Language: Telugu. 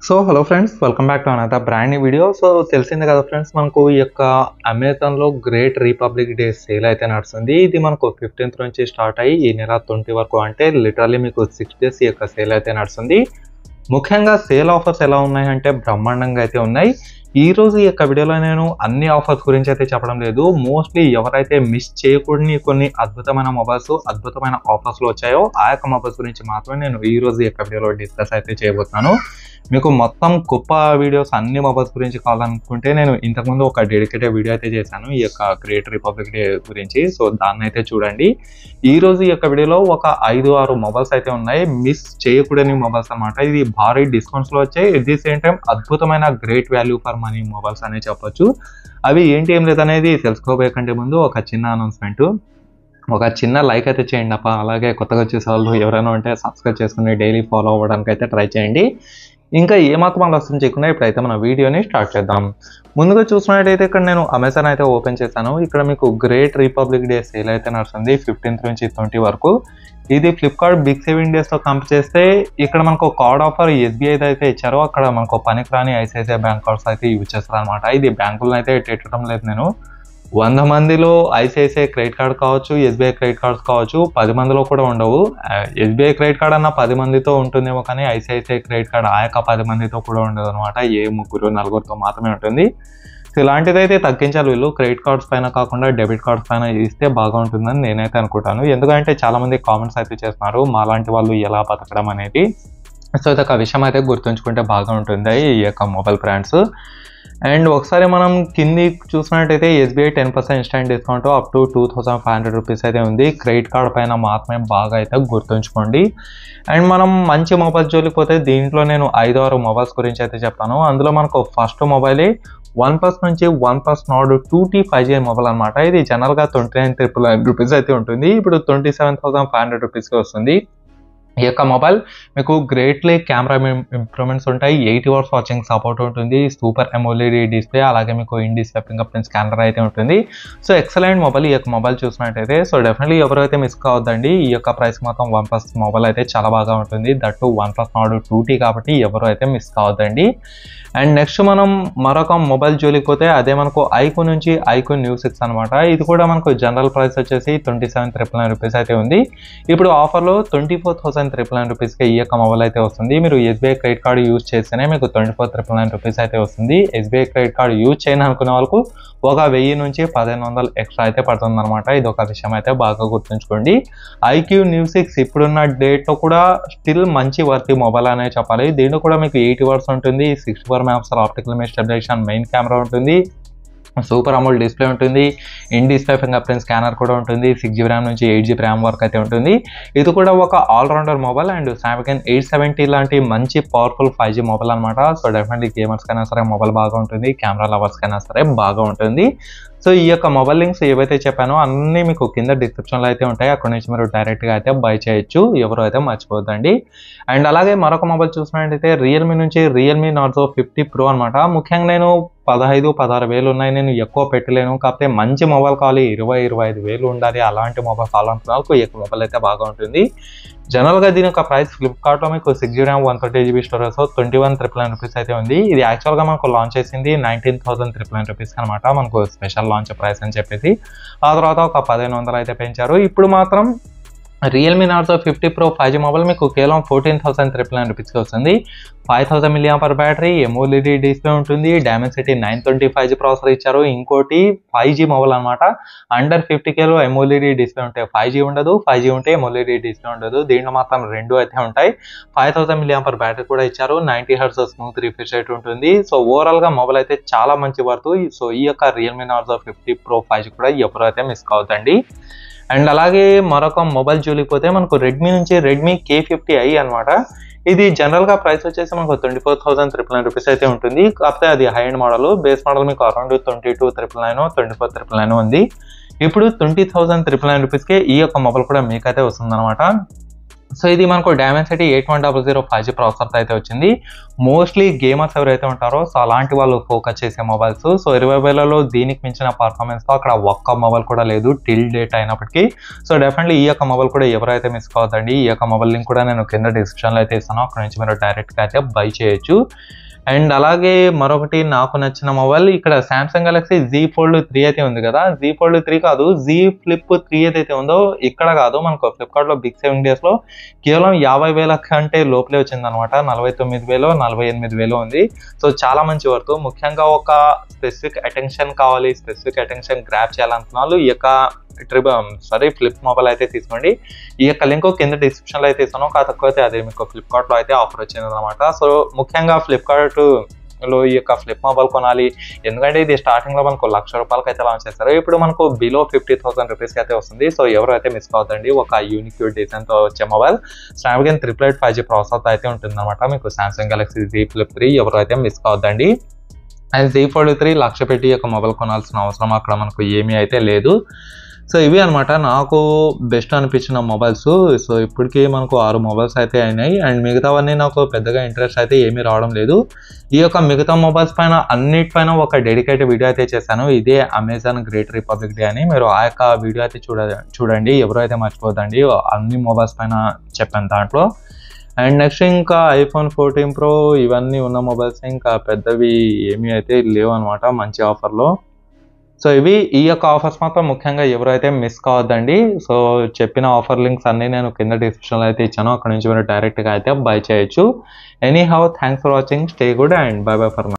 so hello friends welcome back to another brand new video so తెలిసిందే కదా ఫ్రెండ్స్ మనకు ఈ యొక్క అమెజాన్లో గ్రేట్ రిపబ్లిక్ డే సేల్ అయితే నడుస్తుంది ఇది మనకు ఫిఫ్టీన్త్ నుంచి స్టార్ట్ అయ్యి ఈ నెల ట్వంటీ వరకు అంటే లిటరల్లీ మీకు సిక్స్ డేస్ ఈ యొక్క సేల్ అయితే నడుస్తుంది ముఖ్యంగా సేల్ ఆఫర్స్ ఎలా ఉన్నాయంటే బ్రహ్మాండంగా అయితే ఉన్నాయి ఈ రోజు ఈ యొక్క వీడియోలో నేను అన్ని ఆఫర్స్ గురించి అయితే చెప్పడం లేదు మోస్ట్లీ ఎవరైతే మిస్ చేయకూడని కొన్ని అద్భుతమైన మొబైల్స్ అద్భుతమైన ఆఫర్స్లో వచ్చాయో ఆ యొక్క మొబైల్స్ గురించి మాత్రమే నేను ఈ రోజు ఈ యొక్క వీడియోలో డిస్కస్ అయితే చేయబోతున్నాను మీకు మొత్తం గొప్ప వీడియోస్ అన్ని మొబైల్స్ గురించి కావాలనుకుంటే నేను ఇంతకుముందు ఒక డెడికేటెడ్ వీడియో అయితే చేశాను ఈ యొక్క గ్రేట్ రిపబ్లిక్ డే గురించి సో దాన్ని అయితే చూడండి ఈ రోజు ఈ యొక్క వీడియోలో ఒక ఐదు ఆరు మొబైల్స్ అయితే ఉన్నాయి మిస్ చేయకూడని మొబైల్స్ అన్నమాట ఇది భారీ డిస్కౌంట్స్ లో వచ్చాయి ఎట్ ది సేమ్ టైం అద్భుతమైన great value for money mobiles అనే చెప్పొచ్చు అవి ఏంటి ఏం లేదనేది తెలుసుకోబోయే కంటే ముందు ఒక చిన్న అనౌన్స్మెంట్ ఒక చిన్న లైక్ అయితే చేయండి అప్ప అలాగే కొత్తగా వచ్చేసే వాళ్ళు ఎవరైనా ఉంటే సబ్స్క్రైబ్ చేసుకుని డైలీ ఫాలో అవ్వడానికి అయితే ట్రై చేయండి ఇంకా ఏమాత్రం ఆలస్యం చేయకుండా ఇప్పుడైతే మన వీడియోని స్టార్ట్ చేద్దాం ముందుగా చూసినట్టయితే ఇక్కడ నేను అమెజాన్ అయితే ఓపెన్ చేశాను ఇక్కడ మీకు గ్రేట్ రిపబ్లిక్ డే సేల్ అయితే నడుస్తుంది ఫిఫ్టీన్త్ నుంచి ట్వంటీ వరకు ఇది ఫ్లిప్కార్ట్ బిగ్ సేవింగ్ డేస్తో కంపేర్ చేస్తే ఇక్కడ మనకు కార్డ్ ఆఫర్ ఎస్బీఐ అయితే ఇచ్చారో అక్కడ మనకు పనికిరాని ఐసిఐసిఐ బ్యాంక్ కార్డ్స్ అయితే యూజ్ చేస్తారు అనమాట ఇది బ్యాంకులను అయితే పెట్టడం లేదు నేను వంద మందిలో ఐసిఐసిఐ క్రెడిట్ కార్డ్ కావచ్చు ఎస్బీఐ క్రెడిట్ కార్డ్స్ కావచ్చు పది మందిలో కూడా ఉండవు ఎస్బీఐ క్రెడిట్ కార్డ్ అన్న పది మందితో ఉంటుందేమో కానీ ఐసిఐసిఐ క్రెడిట్ కార్డ్ ఆ యొక్క పది మందితో కూడా ఉండదు అనమాట ఏ ముగ్గురు నలుగురితో మాత్రమే ఉంటుంది సో ఇలాంటిదైతే తగ్గించాలి వీళ్ళు క్రెడిట్ కార్డ్స్ పైన కాకుండా డెబిట్ కార్డ్స్ పైన ఇస్తే బాగా ఉంటుందని నేనైతే అనుకుంటాను ఎందుకంటే చాలా మంది కామెంట్స్ అయితే చేస్తున్నారు మాలాంటి వాళ్ళు ఎలా బతకడం అనేది సో ఇది ఒక విషయం అయితే గుర్తుంచుకుంటే బాగా ఉంటుంది ఈ యొక్క మొబైల్ బ్రాండ్స్ అండ్ ఒకసారి మనం కింది చూసినట్టయితే SBI ten percent instant discount up to two thousand five hundred rupees అయితే ఉంది క్రెడిట్ కార్డ్ పైన మాత్రమే బాగా అయితే గుర్తుంచుకోండి అండ్ మనం మంచి మొబైల్ జోలికి పోతే దీంట్లో నేను ఐదు ఆరు మొబైల్స్ గురించి అయితే చెప్తాను అందులో మనకు ఫస్ట్ మొబైలే వన్ ప్లస్ నుంచి one plus nord two T five G mobile అనమాట ఇది జనరల్గా twenty nine triple nine rupees అయితే ఉంటుంది ఇప్పుడు twenty seven thousand five hundred రూపీస్కి వస్తుంది ఈ యొక్క మొబైల్ మీకు గ్రేట్లీ కెమెరా ఇంప్రూవ్మెంట్స్ ఉంటాయి ఎయిటీ అవర్స్ వాచింగ్ సపోర్ట్ ఉంటుంది సూపర్ ఎమోలిడి డిస్ప్లే అలాగే మీకు in display fingerprint scanner అయితే ఉంటుంది సో ఎక్సలెంట్ మొబైల్ ఈ యొక్క మొబైల్ చూసినట్టయితే సో డెఫినెట్లీ ఎవరైతే మిస్ కావద్దండి ఈ యొక్క ప్రైస్ మాత్రం వన్ ప్లస్ మొబైల్ అయితే చాలా బాగా ఉంటుంది that one plus nord two T కాబట్టి ఎవరు అయితే మిస్ కావద్దండి అండ్ నెక్స్ట్ మనం మరొక మొబైల్ జోలికి పోతే అదే మనకు ఐకో నుంచి ఐకో న్యూ సిక్స్ అనమాట ఇది కూడా మనకు జనరల్ ప్రైస్ వచ్చేసి twenty seven triple nine rupees అయితే ఉంది ఇప్పుడు ఆఫర్లో twenty four thousand triple nine రూపీస్కి ఈ యొక్క మొబైల్ అయితే వస్తుంది మీరు ఎస్బీఐ క్రెడిట్ కార్డు యూజ్ చేస్తేనే మీకు twenty four triple nine rupees అయితే వస్తుంది ఎస్బీఐ క్రెడిట్ కార్డు యూజ్ చేయని అనుకునే వాళ్ళకు ఒక వెయ్యి నుంచి పదిహేను వందలు ఎక్స్ట్రా అయితే పడుతుంది అనమాట ఇది ఒక విషయం అయితే బాగా గుర్తుంచుకోండి ఐక్యూ న్యూ సిక్స్ ఇప్పుడున్న డేట్లో కూడా స్టిల్ మంచి వర్తి మొబైల్ అనే చెప్పాలి దీంట్లో కూడా మీకు ఎయిటీ వర్స్ ఉంటుంది sixty four megapixel optical image stabilization main camera ఉంటుంది సూపర్ అమౌల్ డిస్ప్లే ఉంటుంది in display fingerprint scanner కూడా ఉంటుంది సిక్స్ జీబీ ర్యామ్ నుంచి ఎయిట్ జీబీ ర్యామ్ వరకు అయితే ఉంటుంది ఇది కూడా ఒక all rounder mobile and Samsung eight seventy లాంటి మంచి పవర్ఫుల్ ఫైవ్ జీ మొబైల్ అనమాట సో డెఫినెట్లీ గేమర్స్ కైనా సరే మొబైల్ బాగా ఉంటుంది కెమెరా లవర్స్ కైనా సరే బాగా ఉంటుంది సో ఈ యొక్క మొబైల్ లింక్స్ ఏవైతే చెప్పానో అన్నీ మీకు కింద డిస్క్రిప్షన్లో అయితే ఉంటాయి అక్కడ నుంచి మీరు డైరెక్ట్గా అయితే బై చేయొచ్చు ఎవరు అయితే మర్చిపోద్దండి అండ్ అలాగే మరొక మొబైల్ చూసినట్టయితే రియల్మీ నుంచి రియల్మీ నార్జో ఫిఫ్టీ ప్రో అనమాట ముఖ్యంగా నేను పదహైదు పదహారు వేలు ఉన్నాయి నేను ఎక్కువ పెట్టలేను కాకపోతే మంచి మొబైల్ కావాలి ఇరవై ఇరవై ఐదు వేలు ఉండాలి అలాంటి మొబైల్ కావాలనుకున్న వాళ్ళకు ఈ యొక్క మొబైల్ అయితే బాగా ఉంటుంది జనరల్గా దీని యొక్క ప్రైస్ ఫ్లిప్కార్ట్లో మీకు six GB RAM one thirty GB storage twenty one triple nine rupees అయితే ఉంది ఇది యాక్చువల్గా మనకు లాంచ్ చేసింది nineteen thousand triple nine rupees అనమాట మనకు స్పెషల్ లాంచ్ ప్రైస్ అని చెప్పేసి ఆ తర్వాత ఒక పదిహేను వందలు అయితే పెంచారు ఇప్పుడు మాత్రం Realme Narzo fifty pro five G mobile మీకు కేవలం ఫోర్టీన్ థౌసండ్ త్రిపుల్ నైన్ రూపీస్కి వస్తుంది five thousand milliampere battery AMOLED display ఉంటుంది Dimensity nine twenty five G processor ఇచ్చారు ఇంకోటి ఫైవ్ జీ మొబైల్ అనమాట అండర్ ఫిఫ్టీ కేలో ఎమోలిడి డిస్ప్లే ఉంటాయి ఫైవ్ జీ ఉండదు ఫైవ్ జీ ఉంటే ఎమోలిడి డిస్ప్లే ఉండదు దీంట్లో మాత్రం రెండు అయితే ఉంటాయి five thousand milliampere battery కూడా ఇచ్చారు ninety hertz smooth refresh rate ఉంటుంది సో ఓవరాల్గా మొబైల్ అయితే చాలా మంచి వర్త్ సో ఈ యొక్క Realme Narzo fifty pro five G కూడా ఎవరైతే మిస్ కావద్దండి అండ్ అలాగే మరొక మొబైల్ జోలిపోతే మనకు రెడ్మీ నుంచి రెడ్మీ కే ఫిఫ్టీ ఐ అనమాట ఇది జనరల్గా ప్రైస్ వచ్చేసి మనకు twenty four thousand triple nine rupees అయితే ఉంటుంది కాకపోతే అది high end model base model మీకు around twenty two triple nine twenty four triple nine ఉంది ఇప్పుడు ట్వంటీ థౌసండ్ త్రిపుల్ నైన్ రూపీస్కే ఈ యొక్క మొబైల్ కూడా మీకైతే వస్తుందన్నమాట సో ఇది మనకు Dimensity eight one double zero five G processor అయితే వచ్చింది మోస్ట్లీ గేమర్స్ ఎవరైతే ఉంటారో సో అలాంటి వాళ్ళు ఫోకస్ చేసే మొబైల్స్ సో ఇరవై వేలలో దీనికి మించిన పర్ఫార్మెన్స్తో అక్కడ ఒక్క మొబైల్ కూడా లేదు టిల్ డేట్ అయినప్పటికీ సో డెఫినెట్లీ ఈ యొక్క మొబైల్ కూడా ఎవరైతే మిస్ కావద్దండి ఈ యొక్క మొబైల్ లింక్ కూడా నేను కింద డిస్క్రిప్షన్లో అయితే ఇస్తాను అక్కడ నుంచి మీరు డైరెక్ట్గా అయితే బై చేయొచ్చు అండ్ అలాగే మరొకటి నాకు నచ్చిన మొబైల్ ఇక్కడ Samsung Galaxy Z Fold three అయితే ఉంది కదా జీ ఫోల్డ్ త్రీ కాదు జీ ఫ్లిప్ త్రీ ఏదైతే ఉందో ఇక్కడ కాదు మనకు ఫ్లిప్కార్ట్లో బిగ్ సెవెన్ డేస్లో కేవలం యాభై వేల కంటే లోపలే వచ్చింది అనమాట నలభై తొమ్మిది వేలు నలభై ఎనిమిది వేలు ఉంది సో చాలా మంచి వర్త్ ముఖ్యంగా ఒక స్పెసిఫిక్ అటెన్షన్ కావాలి స్పెసిఫిక్ అటెన్షన్ గ్రాప్ చేయాలనుకున్న వాళ్ళు ఈ యొక్క ట్రిప్ సారీ ఫ్లిప్ మొబైల్ అయితే తీసుకోండి ఈ యొక్క లింక్ కింద డిస్క్రిప్షన్లో అయితే ఇస్తాను కాకపోతే అదే మీకు ఫ్లిప్కార్ట్లో అయితే ఆఫర్ వచ్చింది అనమాట సో ముఖ్యంగా ఫ్లిప్కార్ట్ లో ఈ యొక్క ఫ్లిప్ మొబైల్ కొనాలి ఎందుకంటే ఇది స్టార్టింగ్ లో మనకు లక్ష రూపాయలకి అయితే లాంచ్ చేస్తారు ఇప్పుడు మనకు బిలో ఫిఫ్టీ థౌసండ్ రూపీస్కి అయితే వస్తుంది సో ఎవరు అయితే మిస్ కావద్దండి ఒక యూనిక్ డిజైన్ తో వచ్చే mobile Snapdragon triple eight five G process అయితే ఉంటుంది అనమాట మీకు Samsung Galaxy Z Flip three ఎవరు అయితే మిస్ కావద్దండి and Z forty three lakh పెట్టి ఒక మొబైల్ కొనాల్సిన అవసరం అక్కడ మనకు ఏమీ అయితే లేదు సో ఇవి అనమాట నాకు బెస్ట్ అనిపించిన మొబైల్స్ సో ఇప్పటికీ మనకు ఆరు మొబైల్స్ అయితే అయినాయి అండ్ మిగతావన్నీ నాకు పెద్దగా ఇంట్రెస్ట్ అయితే ఏమీ రావడం లేదు ఈ యొక్క మిగతా మొబైల్స్ పైన అన్నిటిపైన ఒక డెడికేటెడ్ వీడియో అయితే చేశాను ఇదే అమెజాన్ గ్రేట్ రిపబ్లిక్ డే అని మీరు ఆ యొక్క వీడియో అయితే చూడ చూడండి ఎవరు అయితే మర్చిపోదండి అన్ని మొబైల్స్ పైన చెప్పాను దాంట్లో అండ్ నెక్స్ట్ ఇంకా ఐఫోన్ ఫోర్టీన్ ప్రో ఇవన్నీ ఉన్న మొబైల్స్ ఇంకా పెద్దవి ఏమీ అయితే లేవు అనమాట మంచి ఆఫర్లో సో ఇవి ఈ యొక్క ఆఫర్స్ మాత్రం ముఖ్యంగా ఎవరైతే మిస్ కావద్దండి సో చెప్పిన ఆఫర్ లింక్స్ అన్నీ నేను కింద డిస్క్రిప్షన్లో అయితే ఇచ్చాను అక్కడ నుంచి మీరు డైరెక్ట్గా అయితే బై చేయొచ్చు anyhow thanks for watching stay good and bye bye for